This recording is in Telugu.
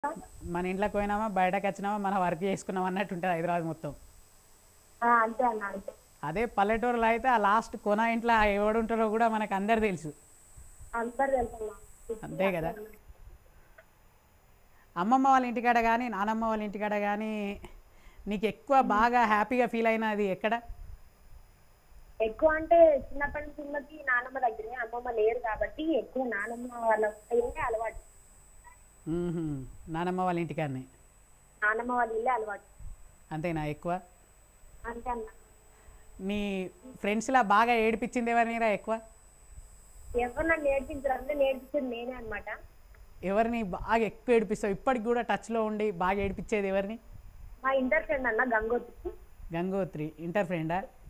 మన ఇంట్లోకి పోయినామా బయటకు వచ్చినామా మన వర్క్ చేసుకున్నాం అన్నట్టు ఉంటుంది హైదరాబాద్ మొత్తం ఆ, అంతే అన్న అంతే అదే పల్లెటూరులో అయితే ఆ లాస్ట్ కొన ఇంట్లో ఎవడుంటారో కూడా మనకు అందరు తెలుసు అందరు తెలుసు అన్న అంతే కదా అమ్మమ్మ వాళ్ళ ఇంటికాడ కానీ నానమ్మ వాళ్ళ ఇంటికాడ కానీ నీకు ఎక్కువ బాగా హ్యాపీగా ఫీల్ అయినది ఎక్కడ ఎక్కువ అంటే చిన్నప్పటి నుంచి ఉన్నది నానమ్మ దగ్గరే అమ్మమ్మ లేరు కాబట్టి ఎక్కువ నానమ్మ వాళ్ళ ఇల్లే అలవాటు మ్మ్హ్మ్. నానమ్మ వాళ్ళ ఇంటికాడనే నానమ్మ వాళ్ళ ఇల్లే అలవాటు అంతేనా ఎక్కువ అంతే అన్న నీ ఫ్రెండ్స్లా బాగా ఏడిపించింది ఎవరినిరా ఎక్కువ ఎవరు నన్ను నేర్పించారు అంటే నేర్పించేది నేనే అన్నమాట ఎవరిని బాగా ఎక్కువ ఏడిపిస్తావు ఇప్పటికి కూడా టచ్లో ఉండి బాగా ఏడిపించేది ఎవరిని మా ఇంటర్ ఫ్రెండ్ అన్న గంగోత్రి గంగోత్రి ఇంటర్ ఫ్రెండా